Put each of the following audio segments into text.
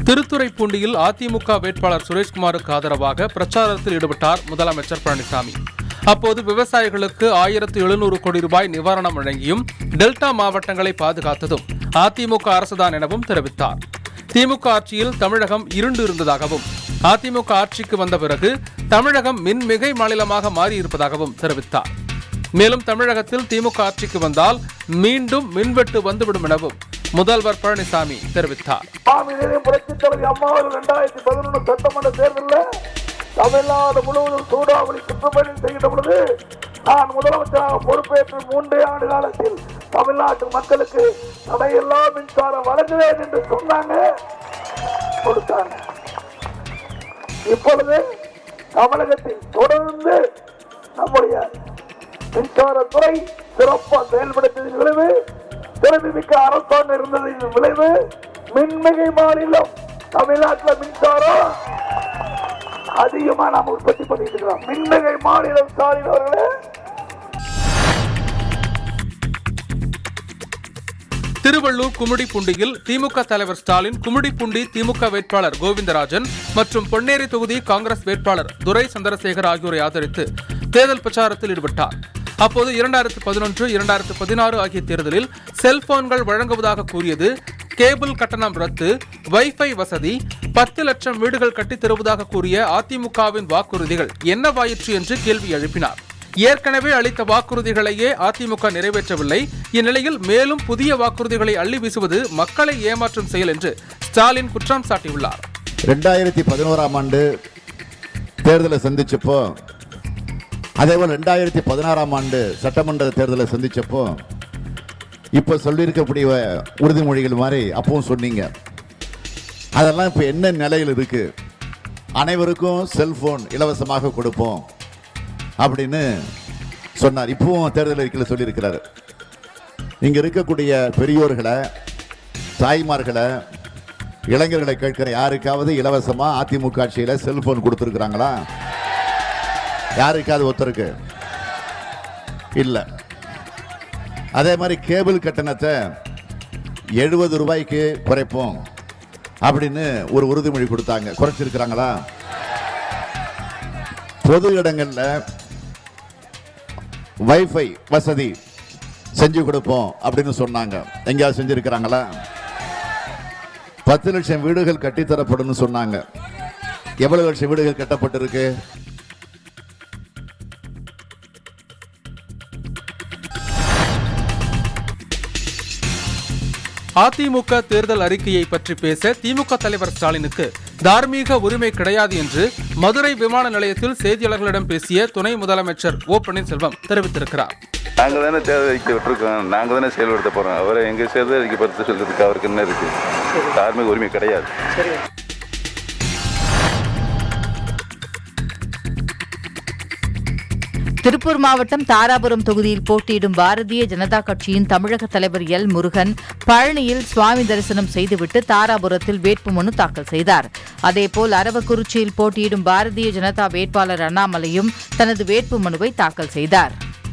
திருத்துறைப்பூண்டியில் அதிமுக வேட்பாளர் சுரேஷ்குமாருக்கு ஆதரவாக பிரச்சாரத்தில் ஈடுபட்டார் முதலமைச்சர் பழனிசாமி அப்போது விவசாயிகளுக்கு ஆயிரத்து எழுநூறு கோடி ரூபாய் நிவாரணம் வழங்கியும் டெல்டா மாவட்டங்களை பாதுகாத்ததும் அதிமுக அரசுதான் எனவும் தெரிவித்தார் திமுக ஆட்சியில் தமிழகம் இருண்டு இருந்ததாகவும் அதிமுக ஆட்சிக்கு வந்த பிறகு தமிழகம் மின்மிகை மாநிலமாக மாறியிருப்பதாகவும் தெரிவித்தார் மேலும் தமிழகத்தில் திமுக ஆட்சிக்கு வந்தால் மீண்டும் மின்வெட்டு வந்துவிடும் எனவும் முதல்வர் பழனிசாமி தெரிவித்தார் மாநிலம் புரட்சித் தலைவி அம்மாவில் இரண்டாயிரத்தி பதினொன்று சட்டமன்ற தேர்தலில் தமிழ்நாடு முழுவதும் சூறாவளி சுற்றுப்பயணம் செய்கின்ற பொழுது நான் முதலமைச்சராக பொறுப்பேற்று மூன்றே ஆண்டு காலத்தில் தமிழ்நாட்டு மக்களுக்கு தடையில்லா மின்சாரம் வழங்குவேன் என்று சொன்னாங்க கொடுத்தாங்க இப்பொழுது தமிழகத்தில் தொடர்ந்து நம்முடைய மின்சாரத்துறை சிறப்பாக செயல்படுத்தியதன் விளைவு திறமைமிக்க அரசாங்கம் இருந்ததின் விளைவு மின்மிகை மாநிலம் தமிழ்நாட்டில் மின்சாரம் அதிகமா நாம் உற்பத்தி பண்ணிட்டு இருக்கிறோம் மின்மிகை மாநிலம் ஸ்டாலின் அவர்களே திருவள்ளூர் கும்மிடிப்பூண்டியில் திமுக தலைவர் ஸ்டாலின் கும்மிடிப்பூண்டி திமுக வேட்பாளர் கோவிந்தராஜன் மற்றும் பொன்னேரி தொகுதி காங்கிரஸ் வேட்பாளர் துரை சந்திரசேகர் ஆகியோரை ஆதரித்து தேர்தல் பிரச்சாரத்தில் ஈடுபட்டார் அப்போது இரண்டாயிரத்து பதினொன்று இரண்டாயிரத்து பதினாறு ஆகிய தேர்தலில் செல்போன்கள் வழங்குவதாக கூறியது கேபிள் கட்டணம் ரத்து வைஃபை வசதி பத்து லட்சம் வீடுகள் கட்டித் தருவதாக கூறிய அதிமுகவின் வாக்குறுதிகள் என்னவாயிற்று என்று கேள்வி எழுப்பினார் ஏற்கனவே அளித்த வாக்குறுதிகளையே அதிமுக நிறைவேற்றவில்லை இந்நிலையில் மேலும் புதிய வாக்குறுதிகளை அள்ளி வீசுவது மக்களை ஏமாற்றும் செயல் என்று ஸ்டாலின் குற்றம் சாட்டியுள்ளார் ரெண்டாயிரத்தி பதினோராம் ஆண்டு தேர்தலை சந்திச்சப்போ அதே போல் ரெண்டாயிரத்தி பதினாறாம் ஆண்டு சட்டமன்ற தேர்தலை சந்திச்சப்போ இப்போ சொல்லியிருக்கக்கூடிய உறுதிமொழிகள் மாதிரி அப்பவும் சொன்னீங்க அதெல்லாம் இப்போ என்ன நிலையில் இருக்கு அனைவருக்கும் செல்போன் இலவசமாக கொடுப்போம் அப்படின்னு சொன்னார் இப்பவும் தேர்தல் அறிக்கையில் சொல்லியிருக்கிறாரு இங்க இருக்கக்கூடிய பெரியோர்களை தாய்மார்களை இளைஞர்களை கேட்கிற யாருக்காவது இலவசமா அதிமுக ஆட்சியில செல்போன் கொடுத்துருக்குறாங்களா யாருக்காவது ஒருத்தருக்கு இல்ல அதே மாதிரி கேபிள் கட்டணத்தை எழுபது ரூபாய்க்கு குறைப்போம் அப்படின்னு ஒரு உறுதிமொழி கொடுத்தாங்க குறைச்சிருக்கிறாங்களா பொது இடங்கள்ல வைஃபை வசதி செஞ்சு கொடுப்போம் அப்படின்னு சொன்னாங்க எங்கேயாவது செஞ்சிருக்கிறாங்களா பத்து லட்சம் வீடுகள் கட்டித்தரப்படும் சொன்னாங்க எவ்வளவு லட்சம் வீடுகள் கட்டப்பட்டிருக்கு அதிமுக தேர்தல் அறிக்கையை பற்றி பேச திமுக தலைவர் ஸ்டாலினுக்கு தார்மீக உரிமை கிடையாது என்று மதுரை விமான நிலையத்தில் செய்தியாளர்களிடம் பேசிய துணை முதலமைச்சர் ஓ பன்னீர்செல்வம் தெரிவித்திருக்கிறார் நாங்கள் தானே தேர்தல் அறிக்கை விட்டுருக்கோம் நாங்கள் தானே செயல்படுத்த போகிறோம் அவரை எங்கள் தேர்தல் அறிக்கை பற்றி சொல்றதுக்கு அவருக்கு என்ன இருக்குது தார்மீக உரிமை கிடையாது திருப்பூர் மாவட்டம் தாராபுரம் தொகுதியில் போட்டியிடும் பாரதிய ஜனதா கட்சியின் தமிழக தலைவர் எல் முருகன் பழனியில் சுவாமி தரிசனம் செய்துவிட்டு தாராபுரத்தில் வேட்புமனு தாக்கல் செய்தார் அதேபோல் அரவக்குறிச்சியில் போட்டியிடும் பாரதிய ஜனதா வேட்பாளர் அண்ணாமலையும் தனது வேட்புமனுவை தாக்கல் செய்தார்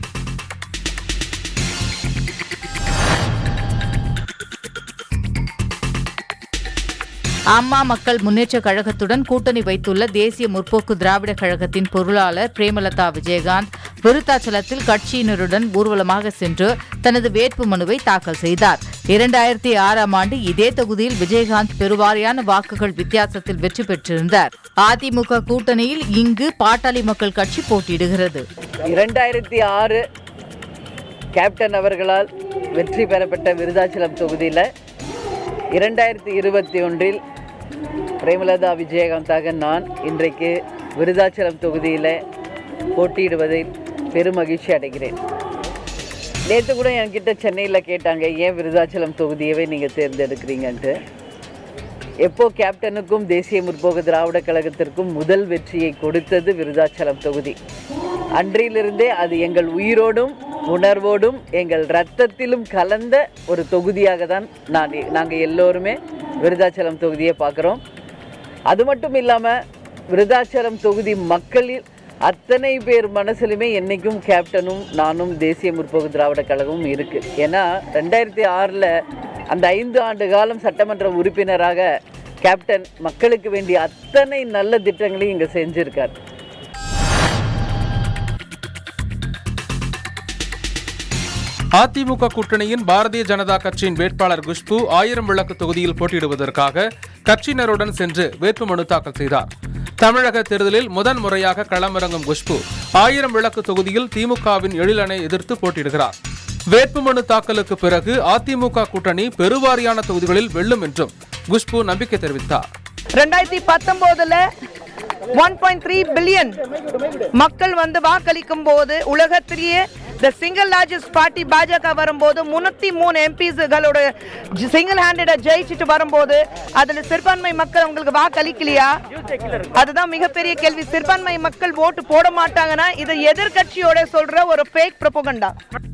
அம்மா மக்கள் முன்னேற்ற கழகத்துடன் கூட்டணி வைத்துள்ள தேசிய முற்போக்கு திராவிட கழகத்தின் பொருளாளர் பிரேமலதா விஜயகாந்த் விருத்தாச்சலத்தில் கட்சியினருடன் ஊர்வலமாக சென்று தனது வேட்பு மனுவை தாக்கல் செய்தார் இரண்டாயிரத்தி ஆறாம் ஆண்டு இதே தொகுதியில் விஜயகாந்த் பெருவாரியான வாக்குகள் வித்தியாசத்தில் வெற்றி பெற்றிருந்தார் அதிமுக கூட்டணியில் இங்கு பாட்டாளி மக்கள் கட்சி போட்டியிடுகிறது இரண்டாயிரத்தி ஆறு கேப்டன் அவர்களால் வெற்றி பெறப்பட்ட விருதாச்சலம் தொகுதியில் இரண்டாயிரத்தி இருபத்தி ஒன்றில் பிரேமலதா விஜயகாந்தாக நான் இன்றைக்கு விருதாச்சலம் தொகுதியில் போட்டியிடுவதில் பெரும் மகிழ்ச்சி அடைகிறேன் நேற்று கூட என்கிட்ட சென்னையில் கேட்டாங்க ஏன் விருதாச்சலம் தொகுதியவே நீங்கள் தேர்ந்தெடுக்கிறீங்கன்ட்டு எப்போ கேப்டனுக்கும் தேசிய முற்போக்கு திராவிட கழகத்திற்கும் முதல் வெற்றியை கொடுத்தது விருதாச்சலம் தொகுதி அன்றிலிருந்தே அது எங்கள் உயிரோடும் உணர்வோடும் எங்கள் ரத்தத்திலும் கலந்த ஒரு தொகுதியாக தான் நான் நாங்கள் எல்லோருமே விருதாச்சலம் தொகுதியை பார்க்குறோம் அது மட்டும் இல்லாமல் விருதாச்சலம் தொகுதி மக்களில் அத்தனை பேர் மனசுலையுமே என்றைக்கும் கேப்டனும் நானும் தேசிய முற்போக்கு திராவிட கழகமும் இருக்குது ஏன்னா ரெண்டாயிரத்தி ஆறில் அந்த ஐந்து ஆண்டு காலம் சட்டமன்ற உறுப்பினராக கேப்டன் மக்களுக்கு வேண்டிய அத்தனை நல்ல திட்டங்களையும் இங்கே செஞ்சிருக்கார் அதிமுக கூட்டணியின் பாரதிய ஜனதா கட்சியின் வேட்பாளர் குஷ்பு ஆயிரம் விளக்கு தொகுதியில் போட்டியிடுவதற்காக கட்சியினருடன் சென்று வேட்புமனு தாக்கல் செய்தார் தமிழக தேர்தலில் முதன் முறையாக களமிறங்கும் குஷ்பு ஆயிரம் விளக்கு தொகுதியில் திமுகவின் எழிலனை எதிர்த்து போட்டியிடுகிறார் வேட்புமனு தாக்கலுக்கு பிறகு அதிமுக கூட்டணி பெருவாரியான தொகுதிகளில் வெல்லும் என்றும் குஷ்பு நம்பிக்கை தெரிவித்தார் ரெண்டாயிரத்தி பத்தொன்பதுல ஒன் பாயிண்ட் த்ரீ பில்லியன் மக்கள் வந்து வாக்களிக்கும் போது உலகத்திலேயே த சிங்கிள் லார்ஜஸ்ட் பார்ட்டி பாஜக வரும்போது முன்னூத்தி மூணு எம்பிஸ்களோட சிங்கிள் ஹேண்டட ஜெயிச்சுட்டு வரும்போது அதுல சிறுபான்மை மக்கள் உங்களுக்கு வாக்களிக்கலையா அதுதான் மிகப்பெரிய கேள்வி சிறுபான்மை மக்கள் ஓட்டு போட மாட்டாங்கன்னா இது எதிர்கட்சியோட சொல்ற ஒரு ஃபேக் ப்ரொபகண்டா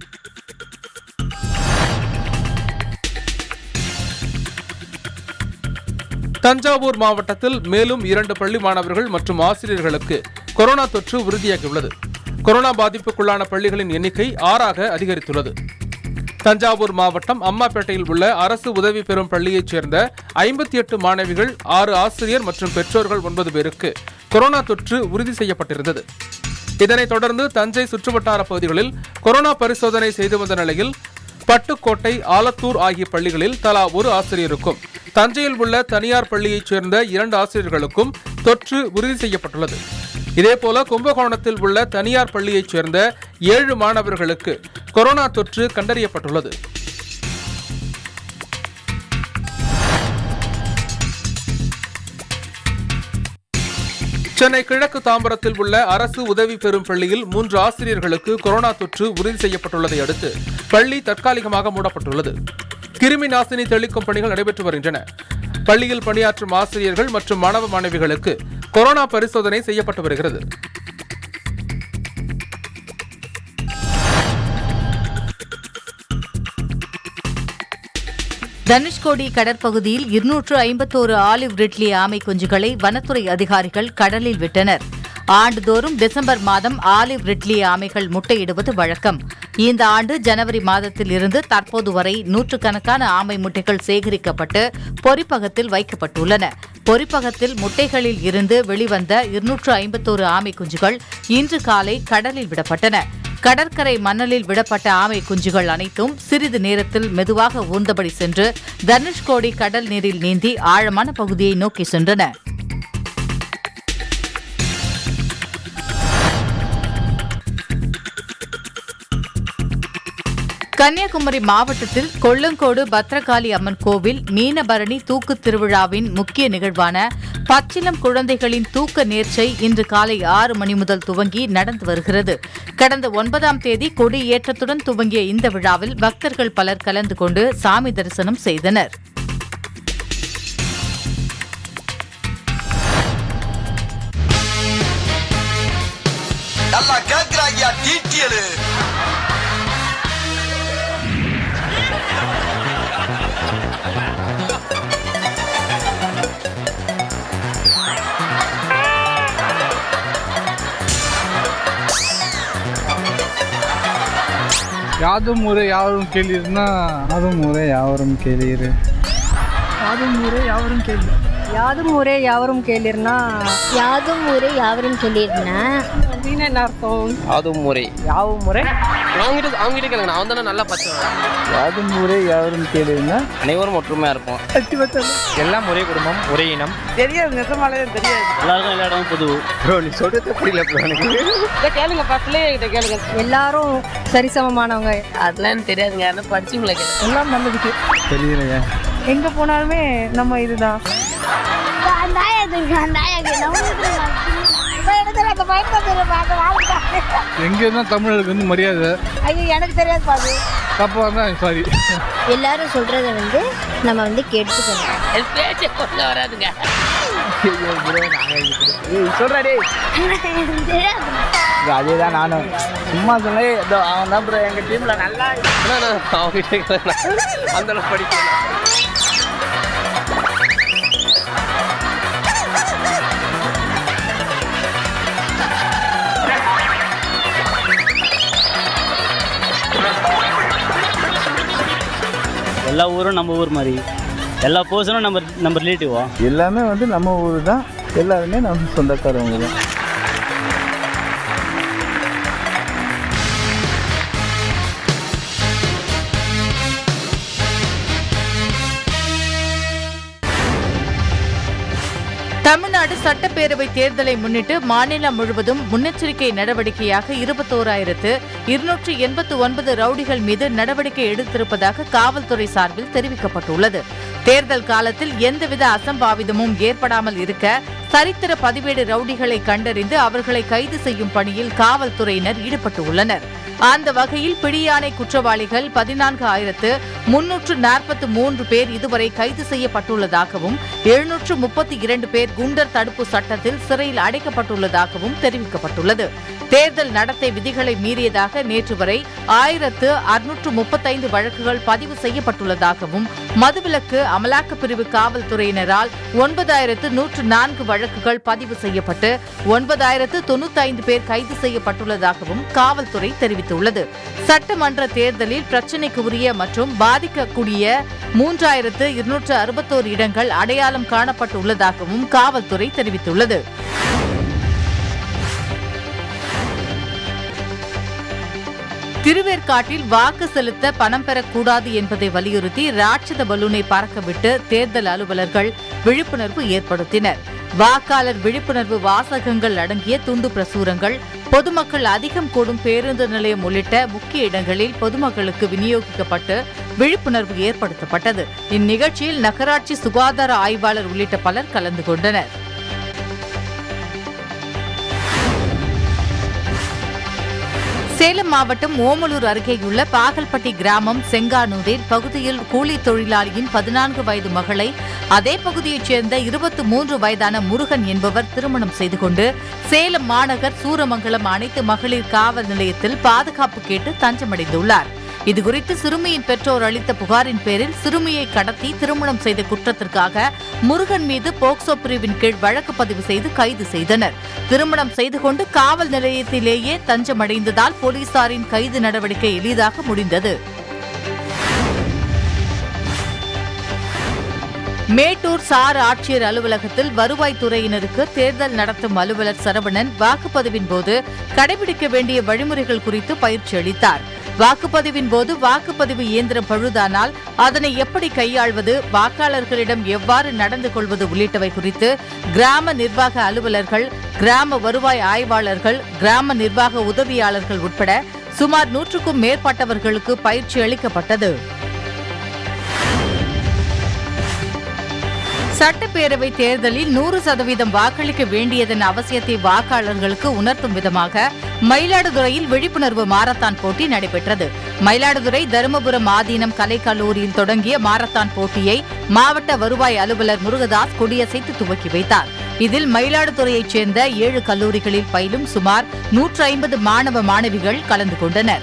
தஞ்சாவூர் மாவட்டத்தில் மேலும் இரண்டு பள்ளி மாணவர்கள் மற்றும் ஆசிரியர்களுக்கு கொரோனா தொற்று உறுதியாகியுள்ளது கொரோனா பாதிப்புக்குள்ளான பள்ளிகளின் எண்ணிக்கை ஆறாக அதிகரித்துள்ளது தஞ்சாவூர் மாவட்டம் அம்மாப்பேட்டையில் உள்ள அரசு உதவி பெறும் பள்ளியைச் சேர்ந்த ஐம்பத்தி எட்டு மாணவிகள் ஆறு ஆசிரியர் மற்றும் பெற்றோர்கள் ஒன்பது பேருக்கு கொரோனா தொற்று உறுதி செய்யப்பட்டிருந்தது இதனைத் தொடர்ந்து தஞ்சை சுற்றுவட்டார பகுதிகளில் கொரோனா பரிசோதனை செய்து வந்த நிலையில் பட்டுக்கோட்டை ஆலத்தூர் ஆகிய பள்ளிகளில் தலா ஒரு ஆசிரியருக்கும் தஞ்சையில் உள்ள தனியார் பள்ளியைச் சேர்ந்த இரண்டு ஆசிரியர்களுக்கும் தொற்று உறுதி செய்யப்பட்டுள்ளது இதேபோல கும்பகோணத்தில் உள்ள தனியார் பள்ளியைச் சேர்ந்த ஏழு மாணவர்களுக்கு கொரோனா தொற்று கண்டறியப்பட்டுள்ளது சென்னை கிழக்கு தாம்பரத்தில் உள்ள அரசு உதவி பெறும் பள்ளியில் மூன்று ஆசிரியர்களுக்கு கொரோனா தொற்று உறுதி செய்யப்பட்டுள்ளதை அடுத்து பள்ளி தற்காலிகமாக மூடப்பட்டுள்ளது கிருமி நாசினி தெளிக்கும் பணிகள் நடைபெற்று வருகின்றன பள்ளியில் பணியாற்றும் ஆசிரியர்கள் மற்றும் மாணவ மாணவிகளுக்கு கொரோனா பரிசோதனை செய்யப்பட்டு வருகிறது தனுஷ்கோடி கடற்பகுதியில் இருநூற்று ஐம்பத்தோரு ஆலிவ் ரிட்லி ஆமை குஞ்சுகளை வனத்துறை அதிகாரிகள் கடலில் விட்டனர் ஆண்டுதோறும் டிசம்பர் மாதம் ஆலிவ் ரிட்லி ஆமைகள் முட்டையிடுவது வழக்கம் இந்த ஆண்டு ஜனவரி மாதத்தில் இருந்து தற்போது வரை நூற்றுக்கணக்கான ஆமை முட்டைகள் சேகரிக்கப்பட்டு பொறிப்பகத்தில் வைக்கப்பட்டுள்ளன பொறிப்பகத்தில் முட்டைகளில் இருந்து வெளிவந்த இருநூற்று ஐம்பத்தோரு ஆமை குஞ்சுகள் இன்று காலை கடலில் விடப்பட்டன கடற்கரை மணலில் விடப்பட்ட ஆமை குஞ்சுகள் அனைத்தும் சிறிது நேரத்தில் மெதுவாக ஊர்ந்தபடி சென்று தனுஷ்கோடி கடல் நீரில் நீந்தி ஆழமான பகுதியை நோக்கி சென்றன கன்னியாகுமரி மாவட்டத்தில் கொள்ளங்கோடு பத்ரகாளி அம்மன் கோவில் மீனபரணி தூக்கு திருவிழாவின் முக்கிய நிகழ்வான பச்சிலம் குழந்தைகளின் தூக்க நேர்ச்சை இன்று காலை ஆறு மணி முதல் துவங்கி நடந்து வருகிறது கடந்த ஒன்பதாம் தேதி கொடியேற்றத்துடன் துவங்கிய இந்த விழாவில் பக்தர்கள் பலர் கலந்து கொண்டு சாமி தரிசனம் செய்தனர் நல்லா கேக்குறாங்க டீட்டியலு யாதும் ஊரே யாவரும் கேளீர்னா அதுவும் ஊரே யாவரும் கேளீர் யாதும் ஊரே யாவரும் கேள்வி யாதும் ஊரே யாவரும் கேளிர்னா யாதும் ஊரே யாவரும் சொல்லியிருந்தா அப்படின்னு என்ன அர்த்தம் யாதும் முறை யாவும் முறை அவங்ககிட்ட அவங்ககிட்ட கேளுங்க நான் வந்து நல்லா பச்சை யாதும் ஊரே யாவரும் கேளீர்னா அனைவரும் ஒற்றுமையா இருப்போம் எல்லாம் ஒரே குடும்பம் ஒரே இனம் தெரியாது நிஜமாலே தெரியாது எல்லாருக்கும் எல்லா இடமும் பொது ப்ரோ நீ சொல்றது புரியல ப்ரோ எனக்கு கேளுங்க பக்கத்துலேயே கிட்ட கேளுங்க எல்லாரும் சரிசமமானவங்க அதெல்லாம் தெரியாதுங்க யாரும் படிச்சுங்களே கேளுங்க எல்லாம் நல்லதுக்கு தெரியலையே எங்க போனாலுமே நம்ம இதுதான் அந்த ஆயாதுங்க அந்த ஆயாக்கு நம்ம இடத்துல அந்த பயன்படுத்துற பார்க்க எங்க இருந்தா தமிழருக்கு வந்து மரியாதை ஐயோ எனக்கு தெரியாது பாது தப்பா இருந்தா சாரி எல்லாரும் சொல்றத வந்து நம்ம வந்து கேட்டுக்கணும் பேச்சே கொள்ள வராதுங்க சொல்றாடே அதே தான் நானும் சும்மா சொல்லே அவன் தான் ப்ரோ எங்க டீம்ல நல்லா அவங்ககிட்ட கேளுங்க அந்த அளவுக்கு படிக்கல எல்லா ஊரும் நம்ம ஊர் மாதிரி எல்லா பர்சனும் நம்ம நம்ம ரிலேட்டிவா எல்லாமே வந்து நம்ம ஊர் தான் எல்லாருமே நம்ம சொந்தக்காரவங்க தான் தமிழ்நாடு சட்டப்பேரவை தேர்தலை முன்னிட்டு மாநிலம் முழுவதும் முன்னெச்சரிக்கை நடவடிக்கையாக இருபத்தோராயிரத்து இருநூற்று எண்பத்து ஒன்பது ரவுடிகள் மீது நடவடிக்கை எடுத்திருப்பதாக காவல்துறை சார்பில் தெரிவிக்கப்பட்டுள்ளது தேர்தல் காலத்தில் எந்தவித அசம்பாவிதமும் ஏற்படாமல் இருக்க சரித்திர பதிவேடு ரவுடிகளை கண்டறிந்து அவர்களை கைது செய்யும் பணியில் காவல்துறையினர் ஈடுபட்டுள்ளனர் அந்த வகையில் பிடியானை குற்றவாளிகள் பதினான்கு ஆயிரத்து முன்னூற்று நாற்பத்து மூன்று பேர் இதுவரை கைது செய்யப்பட்டுள்ளதாகவும் எழுநூற்று முப்பத்தி இரண்டு பேர் குண்டர் தடுப்பு சட்டத்தில் சிறையில் அடைக்கப்பட்டுள்ளதாகவும் தெரிவிக்கப்பட்டுள்ளது தேர்தல் நடத்தை விதிகளை மீறியதாக நேற்று வரை ஆயிரத்து அறுநூற்று முப்பத்தைந்து வழக்குகள் பதிவு செய்யப்பட்டுள்ளதாகவும் மதுவிலக்கு அமலாக்கப் பிரிவு காவல்துறையினரால் ஒன்பதாயிரத்து நூற்று நான்கு வழக்குகள் பதிவு செய்யப்பட்டு ஒன்பதாயிரத்து தொண்ணூத்தைந்து பேர் கைது செய்யப்பட்டுள்ளதாகவும் காவல்துறை தெரிவித்துள்ளது சட்டமன்ற தேர்தலில் பிரச்சினைக்கு உரிய மற்றும் பாதிக்கக்கூடிய மூன்றாயிரத்து இருநூற்று அறுபத்தோரு இடங்கள் அடையாளம் காணப்பட்டுள்ளதாகவும் காவல்துறை தெரிவித்துள்ளது திருவேற்காட்டில் வாக்கு செலுத்த பணம் பெறக்கூடாது என்பதை வலியுறுத்தி ராட்சத பலூனை பறக்கவிட்டு தேர்தல் அலுவலர்கள் விழிப்புணர்வு ஏற்படுத்தினர் வாக்காளர் விழிப்புணர்வு வாசகங்கள் அடங்கிய துண்டு பிரசுரங்கள் பொதுமக்கள் அதிகம் கூடும் பேருந்து நிலையம் உள்ளிட்ட முக்கிய இடங்களில் பொதுமக்களுக்கு விநியோகிக்கப்பட்டு விழிப்புணர்வு ஏற்படுத்தப்பட்டது இந்நிகழ்ச்சியில் நகராட்சி சுகாதார ஆய்வாளர் உள்ளிட்ட பலர் கலந்து கொண்டனர் சேலம் மாவட்டம் ஓமலூர் அருகேயுள்ள பாகல்பட்டி கிராமம் செங்கானூரில் பகுதியில் கூலி தொழிலாளியின் பதினான்கு வயது மகளை அதே பகுதியைச் சேர்ந்த இருபத்தி மூன்று வயதான முருகன் என்பவர் திருமணம் செய்து கொண்டு சேலம் மாநகர் சூரமங்கலம் அனைத்து மகளிர் காவல் நிலையத்தில் பாதுகாப்பு கேட்டு தஞ்சமடைந்துள்ளார் இதுகுறித்து சிறுமியின் பெற்றோர் அளித்த புகாரின் பேரில் சிறுமியை கடத்தி திருமணம் செய்த குற்றத்திற்காக முருகன் மீது போக்சோ பிரிவின் கீழ் வழக்கு பதிவு செய்து கைது செய்தனர் திருமணம் செய்து கொண்டு காவல் நிலையத்திலேயே தஞ்சமடைந்ததால் போலீசாரின் கைது நடவடிக்கை எளிதாக முடிந்தது மேட்டூர் சார் ஆட்சியர் அலுவலகத்தில் வருவாய்த்துறையினருக்கு தேர்தல் நடத்தும் அலுவலர் சரவணன் வாக்குப்பதிவின் போது கடைபிடிக்க வேண்டிய வழிமுறைகள் குறித்து பயிற்சி அளித்தார் வாக்குப்பதிவின் போது வாக்குப்பதிவு இயந்திரம் பழுதானால் அதனை எப்படி கையாள்வது வாக்காளர்களிடம் எவ்வாறு நடந்து கொள்வது உள்ளிட்டவை குறித்து கிராம நிர்வாக அலுவலர்கள் கிராம வருவாய் ஆய்வாளர்கள் கிராம நிர்வாக உதவியாளர்கள் உட்பட சுமார் நூற்றுக்கும் மேற்பட்டவர்களுக்கு பயிற்சி அளிக்கப்பட்டது சட்டப்பேரவை தேர்தலில் நூறு சதவீதம் வாக்களிக்க வேண்டியதன் அவசியத்தை வாக்காளர்களுக்கு உணர்த்தும் விதமாக மயிலாடுதுறையில் விழிப்புணர்வு மாரத்தான் போட்டி நடைபெற்றது மயிலாடுதுறை தருமபுரம் ஆதீனம் கலைக்கல்லூரியில் தொடங்கிய மாரத்தான் போட்டியை மாவட்ட வருவாய் அலுவலர் முருகதாஸ் கொடியசைத்து துவக்கி வைத்தார் இதில் மயிலாடுதுறையைச் சேர்ந்த ஏழு கல்லூரிகளில் பயிலும் சுமார் நூற்று ஐம்பது மாணவ மாணவிகள் கலந்து கொண்டனர்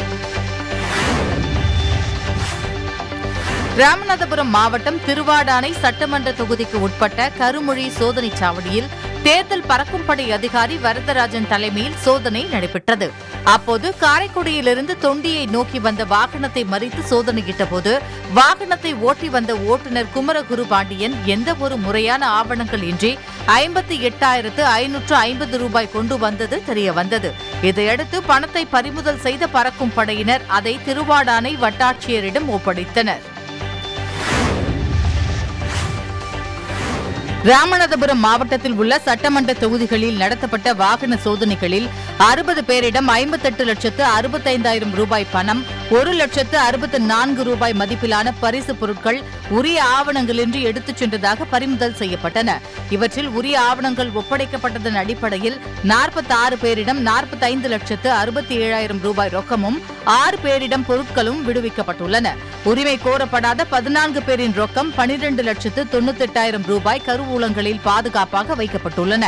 ராமநாதபுரம் மாவட்டம் திருவாடானை சட்டமன்ற தொகுதிக்கு உட்பட்ட கருமொழி சோதனைச் சாவடியில் தேர்தல் பறக்கும் படை அதிகாரி வரதராஜன் தலைமையில் சோதனை நடைபெற்றது அப்போது காரைக்குடியிலிருந்து தொண்டியை நோக்கி வந்த வாகனத்தை மறித்து சோதனையிட்ட போது வாகனத்தை ஓட்டி வந்த ஓட்டுநர் குமரகுரு பாண்டியன் எந்த ஒரு முறையான ஆவணங்கள் இன்றி ஐம்பத்தி எட்டாயிரத்து ஐநூற்று ஐம்பது ரூபாய் கொண்டு வந்தது தெரிய வந்தது இதையடுத்து பணத்தை பறிமுதல் செய்த பறக்கும் படையினர் அதை திருவாடானை வட்டாட்சியரிடம் ஒப்படைத்தனர் ராமநாதபுரம் மாவட்டத்தில் உள்ள சட்டமன்ற தொகுதிகளில் நடத்தப்பட்ட வாகன சோதனைகளில் அறுபது பேரிடம் ஐம்பத்தெட்டு லட்சத்து அறுபத்தைந்தாயிரம் ரூபாய் பணம் ஒரு லட்சத்து அறுபத்து நான்கு ரூபாய் மதிப்பிலான பரிசு பொருட்கள் உரிய ஆவணங்களின்றி எடுத்துச் சென்றதாக பறிமுதல் செய்யப்பட்டன இவற்றில் உரிய ஆவணங்கள் ஒப்படைக்கப்பட்டதன் அடிப்படையில் நாற்பத்தி ஆறு பேரிடம் நாற்பத்தைந்து லட்சத்து அறுபத்தி ஏழாயிரம் ரூபாய் ரொக்கமும் ஆறு பேரிடம் பொருட்களும் விடுவிக்கப்பட்டுள்ளன உரிமை கோரப்படாத பதினான்கு பேரின் ரொக்கம் பனிரெண்டு லட்சத்து தொண்ணூத்தெட்டாயிரம் ரூபாய் கருவூலங்களில் பாதுகாப்பாக வைக்கப்பட்டுள்ளன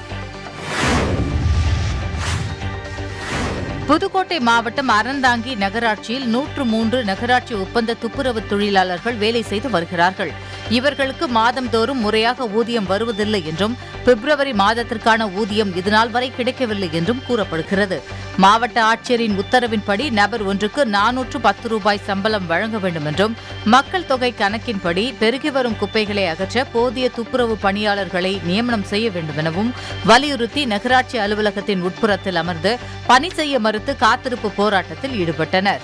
புதுக்கோட்டை மாவட்டம் அறந்தாங்கி நகராட்சியில் நூற்று மூன்று நகராட்சி ஒப்பந்த துப்புரவு தொழிலாளர்கள் வேலை செய்து வருகிறார்கள் இவர்களுக்கு மாதந்தோறும் முறையாக ஊதியம் வருவதில்லை என்றும் பிப்ரவரி மாதத்திற்கான ஊதியம் இதுநாள் வரை கிடைக்கவில்லை என்றும் கூறப்படுகிறது மாவட்ட ஆட்சியரின் உத்தரவின்படி நபர் ஒன்றுக்கு நானூற்று பத்து ரூபாய் சம்பளம் வழங்க வேண்டும் என்றும் மக்கள் தொகை கணக்கின்படி பெருகி வரும் குப்பைகளை அகற்ற போதிய துப்புரவு பணியாளர்களை நியமனம் செய்ய வேண்டும் எனவும் வலியுறுத்தி நகராட்சி அலுவலகத்தின் உட்புறத்தில் அமர்ந்து பணி செய்ய மறுத்து காத்திருப்பு போராட்டத்தில் ஈடுபட்டனர்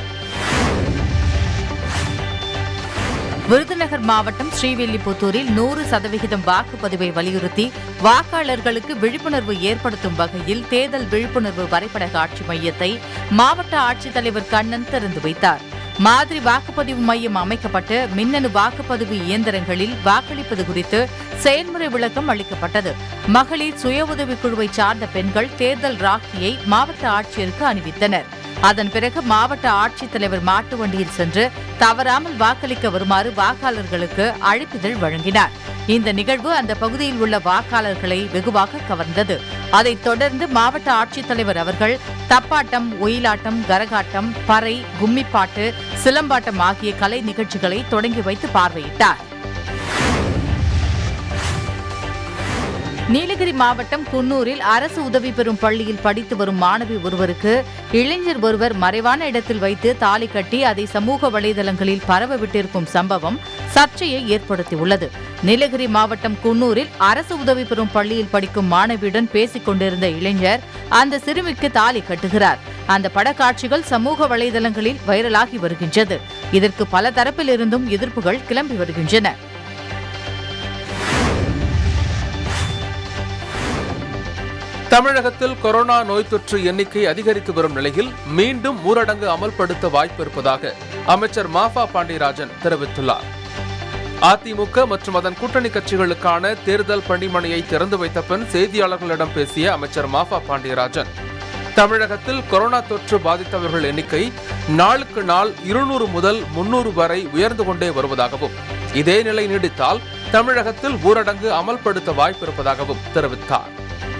விருதுநகர் மாவட்டம் ஸ்ரீவில்லிபுத்தூரில் நூறு சதவிகிதம் வாக்குப்பதிவை வலியுறுத்தி வாக்காளர்களுக்கு விழிப்புணர்வு ஏற்படுத்தும் வகையில் தேர்தல் விழிப்புணர்வு வரைபட காட்சி மையத்தை மாவட்ட ஆட்சித்தலைவர் கண்ணன் திறந்து வைத்தார் மாதிரி வாக்குப்பதிவு மையம் அமைக்கப்பட்டு மின்னணு வாக்குப்பதிவு இயந்திரங்களில் வாக்களிப்பது குறித்து செயல்முறை விளக்கம் அளிக்கப்பட்டது மகளிர் சுய உதவிக் குழுவை சார்ந்த பெண்கள் தேர்தல் ராக்கியை மாவட்ட ஆட்சியருக்கு அணிவித்தனர் அதன் பிறகு மாவட்ட ஆட்சித்தலைவர் மாட்டு வண்டியில் சென்று தவறாமல் வாக்களிக்க வருமாறு வாக்காளர்களுக்கு அழைப்பிதழ் வழங்கினார் இந்த நிகழ்வு அந்த பகுதியில் உள்ள வாக்காளர்களை வெகுவாக கவர்ந்தது அதைத் தொடர்ந்து மாவட்ட ஆட்சித்தலைவர் அவர்கள் தப்பாட்டம் ஒயிலாட்டம் கரகாட்டம் பறை கும்மிப்பாட்டு சிலம்பாட்டம் ஆகிய கலை நிகழ்ச்சிகளை தொடங்கி வைத்து பார்வையிட்டார் நீலகிரி மாவட்டம் குன்னூரில் அரசு உதவி பெறும் பள்ளியில் படித்து வரும் மாணவி ஒருவருக்கு இளைஞர் ஒருவர் மறைவான இடத்தில் வைத்து தாலி கட்டி அதை சமூக வலைதளங்களில் பரவ விட்டிருக்கும் சம்பவம் சர்ச்சையை ஏற்படுத்தியுள்ளது நீலகிரி மாவட்டம் குன்னூரில் அரசு உதவி பெறும் பள்ளியில் படிக்கும் மாணவியுடன் பேசிக் கொண்டிருந்த இளைஞர் அந்த சிறுமிக்கு தாலி கட்டுகிறார் அந்த படக்காட்சிகள் சமூக வலைதளங்களில் வைரலாகி வருகின்றது இதற்கு பல தரப்பிலிருந்தும் எதிர்ப்புகள் கிளம்பி வருகின்றன தமிழகத்தில் கொரோனா நோய் தொற்று எண்ணிக்கை அதிகரித்து வரும் நிலையில் மீண்டும் ஊரடங்கு அமல்படுத்த வாய்ப்பு இருப்பதாக அமைச்சர் மாஃபா பாண்டியராஜன் தெரிவித்துள்ளார் அதிமுக மற்றும் அதன் கூட்டணி கட்சிகளுக்கான தேர்தல் பணிமனையை திறந்து வைத்த பின் செய்தியாளர்களிடம் பேசிய அமைச்சர் மாஃபா பாண்டியராஜன் தமிழகத்தில் கொரோனா தொற்று பாதித்தவர்கள் எண்ணிக்கை நாளுக்கு நாள் இருநூறு முதல் முன்னூறு வரை உயர்ந்து கொண்டே வருவதாகவும் இதே நிலை நீடித்தால் தமிழகத்தில் ஊரடங்கு அமல்படுத்த வாய்ப்பு இருப்பதாகவும் தெரிவித்தார்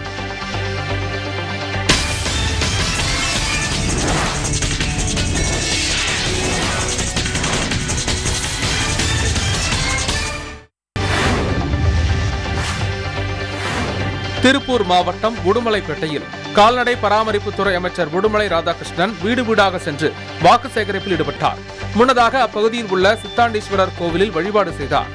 திருப்பூர் மாவட்டம் உடுமலைப்பேட்டையில் கால்நடை பராமரிப்புத்துறை அமைச்சர் உடுமலை ராதாகிருஷ்ணன் வீடு வீடாக சென்று வாக்கு சேகரிப்பில் ஈடுபட்டார் முன்னதாக அப்பகுதியில் உள்ள சித்தாண்டீஸ்வரர் கோவிலில் வழிபாடு செய்தார்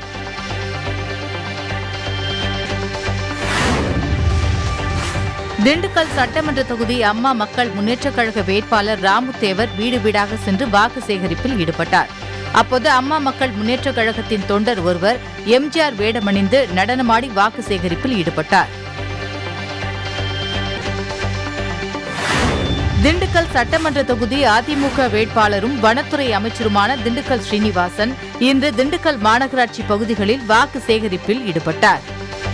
திண்டுக்கல் சட்டமன்ற தொகுதி அம்மா மக்கள் முன்னேற்றக் கழக வேட்பாளர் ராமுத்தேவர் வீடு வீடாக சென்று வாக்கு சேகரிப்பில் ஈடுபட்டார் அப்போது அம்மா மக்கள் முன்னேற்றக் கழகத்தின் தொண்டர் ஒருவர் எம்ஜிஆர் வேடமணிந்து நடனமாடி வாக்கு சேகரிப்பில் ஈடுபட்டார் திண்டுக்கல் சட்டமன்ற தொகுதி அதிமுக வேட்பாளரும் வனத்துறை அமைச்சருமான திண்டுக்கல் ஸ்ரீனிவாசன் இன்று திண்டுக்கல் மாநகராட்சி பகுதிகளில் வாக்கு சேகரிப்பில் ஈடுபட்டார்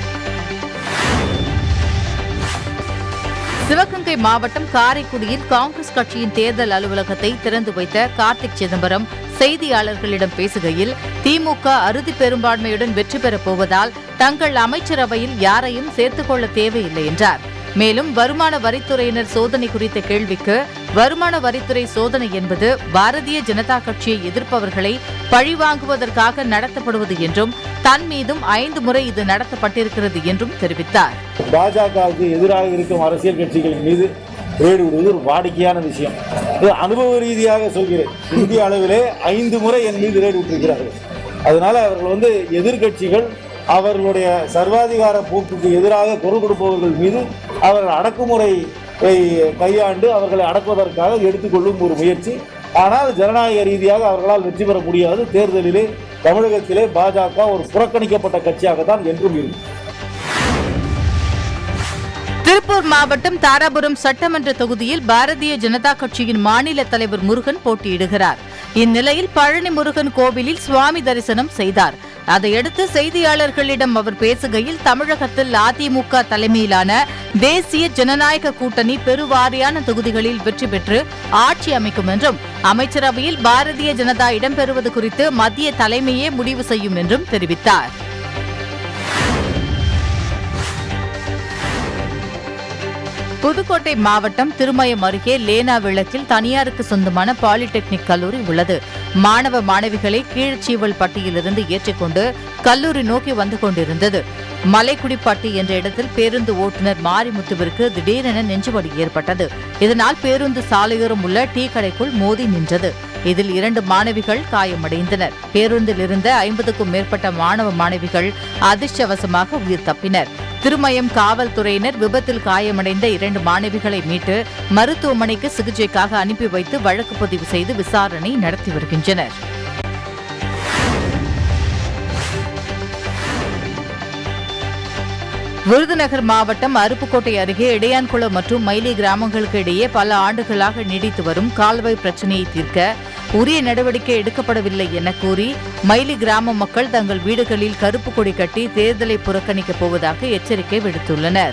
சிவகங்கை மாவட்டம் காரைக்குடியில் காங்கிரஸ் கட்சியின் தேர்தல் அலுவலகத்தை திறந்து வைத்த கார்த்திக் சிதம்பரம் செய்தியாளர்களிடம் பேசுகையில் திமுக அறுதி பெரும்பான்மையுடன் வெற்றி பெறப் போவதால் தங்கள் அமைச்சரவையில் யாரையும் சேர்த்துக் கொள்ள தேவையில்லை என்றார் மேலும் வருமான வரித்துறையினர் சோதனை குறித்த கேள்விக்கு வருமான வரித்துறை சோதனை என்பது பாரதிய ஜனதா கட்சியை எதிர்ப்பவர்களை பழிவாங்குவதற்காக நடத்தப்படுவது என்றும் தன் மீதும் ஐந்து முறை இது நடத்தப்பட்டிருக்கிறது என்றும் தெரிவித்தார் பாஜகவுக்கு எதிராக இருக்கும் அரசியல் கட்சிகளின் மீது ரேடு விடுவது ஒரு வாடிக்கையான விஷயம் இது அனுபவ ரீதியாக சொல்கிறேன் இந்திய அளவிலே ஐந்து முறை என் மீது ரேடு விட்டிருக்கிறார்கள் அதனால அவர்கள் வந்து எதிர்க்கட்சிகள் அவர்களுடைய சர்வாதிகார போக்குக்கு எதிராக குரல் கொடுப்பவர்கள் மீது அவர்கள் அடக்குமுறை கையாண்டு அவர்களை அடக்குவதற்காக எடுத்துக்கொள்ளும் ஒரு முயற்சி ஆனால் ஜனநாயக ரீதியாக அவர்களால் வெற்றி பெற முடியாது தேர்தலிலே தமிழகத்திலே பாஜக ஒரு புறக்கணிக்கப்பட்ட கட்சியாகத்தான் என்றும் இருக்கும் திருப்பூர் மாவட்டம் தாராபுரம் சட்டமன்ற தொகுதியில் பாரதிய ஜனதா கட்சியின் மாநில தலைவர் முருகன் போட்டியிடுகிறார் இந்நிலையில் பழனி முருகன் கோவிலில் சுவாமி தரிசனம் செய்தார் அதையடுத்து செய்தியாளர்களிடம் அவர் பேசுகையில் தமிழகத்தில் அதிமுக தலைமையிலான தேசிய ஜனநாயக கூட்டணி பெருவாரியான தொகுதிகளில் வெற்றி பெற்று ஆட்சி அமைக்கும் என்றும் அமைச்சரவையில் பாரதிய ஜனதா இடம்பெறுவது குறித்து மத்திய தலைமையே முடிவு செய்யும் என்றும் தெரிவித்தார் புதுக்கோட்டை மாவட்டம் திருமயம் அருகே லேனா விளக்கில் தனியாருக்கு சொந்தமான பாலிடெக்னிக் கல்லூரி உள்ளது மாணவ மாணவிகளை கீழ்ச்சீவல் பட்டியிலிருந்து ஏற்றிக்கொண்டு கல்லூரி நோக்கி வந்து கொண்டிருந்தது மலைக்குடிப்பட்டி என்ற இடத்தில் பேருந்து ஓட்டுநர் மாரிமுத்துவிற்கு திடீரென நெஞ்சுவலி ஏற்பட்டது இதனால் பேருந்து சாலையோரம் உள்ள டீ கடைக்குள் மோதி நின்றது இதில் இரண்டு மாணவிகள் காயமடைந்தனர் பேருந்தில் இருந்த ஐம்பதுக்கும் மேற்பட்ட மாணவ மாணவிகள் அதிர்ஷ்டவசமாக உயிர் தப்பினர் திருமயம் காவல்துறையினர் விபத்தில் காயமடைந்த இரண்டு மாணவிகளை மீட்டு மருத்துவமனைக்கு சிகிச்சைக்காக அனுப்பி வைத்து வழக்கு பதிவு செய்து விசாரணை நடத்தி வருகின்றனர் விருதுநகர் மாவட்டம் அருப்புக்கோட்டை அருகே இடையான்குளம் மற்றும் மயிலி கிராமங்களுக்கு இடையே பல ஆண்டுகளாக நீடித்து வரும் கால்வாய் பிரச்சினையை தீர்க்க உரிய நடவடிக்கை எடுக்கப்படவில்லை என கூறி மயிலி கிராம மக்கள் தங்கள் வீடுகளில் கருப்பு கொடி கட்டி தேர்தலை புறக்கணிக்கப் போவதாக எச்சரிக்கை விடுத்துள்ளனர்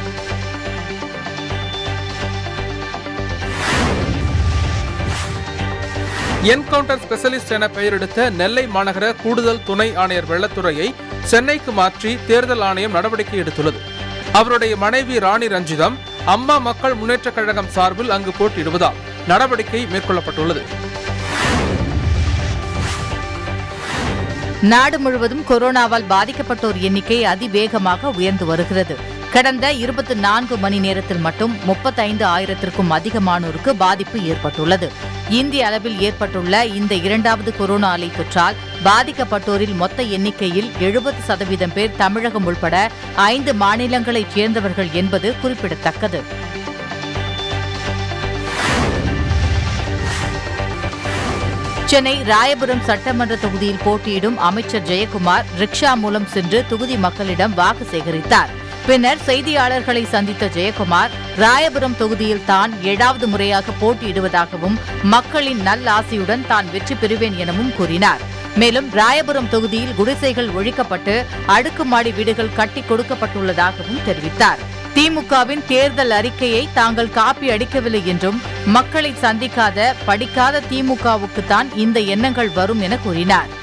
என்கவுண்டர் ஸ்பெஷலிஸ்ட் என பெயரெடுத்த நெல்லை மாநகர கூடுதல் துணை ஆணையர் வெள்ளத்துறையை சென்னைக்கு மாற்றி தேர்தல் ஆணையம் நடவடிக்கை எடுத்துள்ளது அவருடைய மனைவி ராணி ரஞ்சிதம் அம்மா மக்கள் முன்னேற்றக் கழகம் சார்பில் அங்கு போட்டியிடுவதால் நடவடிக்கை மேற்கொள்ளப்பட்டுள்ளது நாடு முழுவதும் கொரோனாவால் பாதிக்கப்பட்டோர் எண்ணிக்கை அதிவேகமாக உயர்ந்து வருகிறது கடந்த இருபத்தி நான்கு மணி நேரத்தில் மட்டும் முப்பத்தைந்து ஆயிரத்திற்கும் அதிகமானோருக்கு பாதிப்பு ஏற்பட்டுள்ளது இந்திய அளவில் ஏற்பட்டுள்ள இந்த இரண்டாவது கொரோனா அலை தொற்றால் பாதிக்கப்பட்டோரில் மொத்த எண்ணிக்கையில் எழுபது சதவீதம் பேர் தமிழகம் உள்பட ஐந்து மாநிலங்களைச் சேர்ந்தவர்கள் என்பது குறிப்பிடத்தக்கது சென்னை ராயபுரம் சட்டமன்ற தொகுதியில் போட்டியிடும் அமைச்சர் ஜெயக்குமார் ரிக்ஷா மூலம் சென்று தொகுதி மக்களிடம் வாக்கு சேகரித்தார் பின்னர் செய்தியாளர்களை சந்தித்த ஜெயக்குமார் ராயபுரம் தொகுதியில் தான் ஏழாவது முறையாக போட்டியிடுவதாகவும் மக்களின் நல்லாசியுடன் தான் வெற்றி பெறுவேன் எனவும் கூறினார் மேலும் ராயபுரம் தொகுதியில் குடிசைகள் ஒழிக்கப்பட்டு அடுக்குமாடி வீடுகள் கட்டி கொடுக்கப்பட்டுள்ளதாகவும் தெரிவித்தார் திமுகவின் தேர்தல் அறிக்கையை தாங்கள் காப்பி அடிக்கவில்லை என்றும் மக்களை சந்திக்காத படிக்காத திமுகவுக்கு தான் இந்த எண்ணங்கள் வரும் என கூறினார்